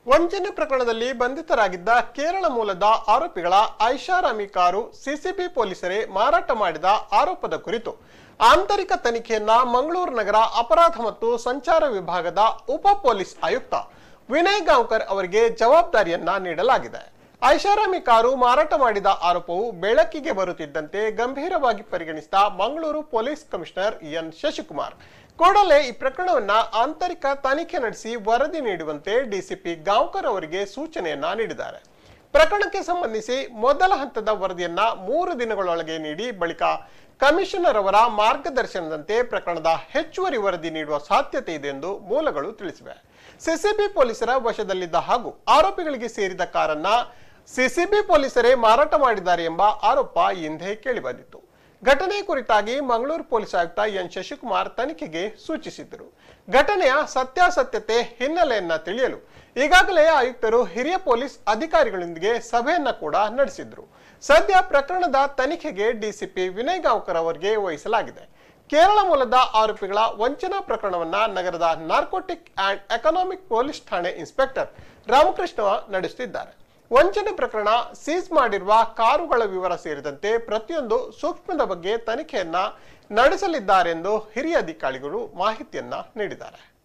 ವಂಚನೆ ಪ್ರಕರಣದಲ್ಲಿ ಬಂಧಿತರಾಗಿದ್ದ ಕೇರಳ ಮೂಲದ ಆರೋಪಿಗಳ ಐಷಾರಾಮಿ ಕಾರು ಸಿಸಿಬಿ ಪೊಲೀಸರೇ ಮಾರಾಟ ಮಾಡಿದ ಆರೋಪದ ಕುರಿತು ಆಂತರಿಕ ತನಿಖೆಯನ್ನ ಮಂಗಳೂರು ನಗರ ಅಪರಾಧ ಮತ್ತು ಸಂಚಾರ ವಿಭಾಗದ ಉಪ ಪೊಲೀಸ್ ಆಯುಕ್ತ ವಿನಯ್ ಗಾಂವ್ಕರ್ ಅವರಿಗೆ ಜವಾಬ್ದಾರಿಯನ್ನ ನೀಡಲಾಗಿದೆ ಐಷಾರಾಮಿ ಕಾರು ಮಾರಾಟ ಮಾಡಿದ ಆರೋಪವು ಬೆಳಕಿಗೆ ಬರುತ್ತಿದ್ದಂತೆ ಗಂಭೀರವಾಗಿ ಪರಿಗಣಿಸಿದ Mangaluru police commissioner N Shashikumar ಕೂಡಲೇ ಈ ಪ್ರಕರಣವನ್ನ ಆಂತರಿಕ ತನಿಖೆ ನಡೆಸಿ ವರದಿ ನೀಡುವಂತೆ ಡಿಸಿಪಿ ಗಾಂವ್ಕರ್ ಅವರಿಗೆ ಸೂಚನೆಯನ್ನ ನೀಡಿದ್ದಾರೆ ಪ್ರಕರಣಕ್ಕೆ ಸಂಬಂಧಿಸಿ ಮೊದಲ ಹಂತದ ವರದಿಯನ್ನ ಮೂರು ದಿನಗಳೊಳಗೆ ನೀಡಿ ಬಳಿಕ ಕಮಿಷನರ್ ಅವರ ಮಾರ್ಗದರ್ಶನದಂತೆ ಪ್ರಕರಣದ ಹೆಚ್ಚುವರಿ ವರದಿ ನೀಡುವ ಸಾಧ್ಯತೆ ಇದೆ ಎಂದು ಮೂಲಗಳು ತಿಳಿಸಿವೆ ಸಿಸಿಬಿ ಪೊಲೀಸರ ವಶದಲ್ಲಿದ್ದ ಹಾಗೂ ಆರೋಪಿಗಳಿಗೆ ಸೇರಿದ ಕಾರನ್ನ ಸಿಸಿಬಿ ಪೊಲೀಸರೇ ಮಾರಾಟ ಮಾಡಿದ್ದಾರೆ ಎಂಬ ಆರೋಪ ಹಿಂದೆ ಕೇಳಿಬಂದಿತ್ತು ಘಟನೆ ಕುರಿತಾಗಿ ಮಂಗಳೂರು ಪೊಲೀಸ್ ಆಯುಕ್ತ ಎನ್ ಶಶಿಕುಮಾರ್ ತನಿಖೆಗೆ ಸೂಚಿಸಿದ್ದರು ಘಟನೆಯ ಸತ್ಯಾಸತ್ಯತೆ ಹಿನ್ನೆಲೆಯನ್ನ ತಿಳಿಯಲು ಈಗಾಗಲೇ ಆಯುಕ್ತರು ಹಿರಿಯ ಪೊಲೀಸ್ ಅಧಿಕಾರಿಗಳೊಂದಿಗೆ ಸಭೆಯನ್ನ ಕೂಡ ನಡೆಸಿದ್ರು ಸದ್ಯ ಪ್ರಕರಣದ ತನಿಖೆಗೆ ಡಿಸಿಪಿ ವಿನಯ್ ಗಾಂವ್ಕರ್ ಅವರಿಗೆ ವಹಿಸಲಾಗಿದೆ ಕೇರಳ ಮೂಲದ ಆರೋಪಿಗಳ ವಂಚನಾ ಪ್ರಕರಣವನ್ನ ನಗರದ ನಾರ್ಕೋಟಿಕ್ ಅಂಡ್ ಎಕನಾಮಿಕ್ ಪೊಲೀಸ್ ಠಾಣೆ ಇನ್ಸ್ಪೆಕ್ಟರ್ ರಾಮಕೃಷ್ಣ ನಡೆಸುತ್ತಿದ್ದಾರೆ ವಂಚನೆ ಪ್ರಕರಣ ಸೀಸ್ ಮಾಡಿರುವ ಕಾರುಗಳ ವಿವರ ಸೇರಿದಂತೆ ಪ್ರತಿಯೊಂದು ಸೂಕ್ಷ್ಮದ ಬಗ್ಗೆ ತನಿಖೆಯನ್ನ ನಡೆಸಲಿದ್ದಾರೆಂದು ಹಿರಿಯ ಅಧಿಕಾರಿಗಳು ಮಾಹಿತಿಯನ್ನ ನೀಡಿದ್ದಾರೆ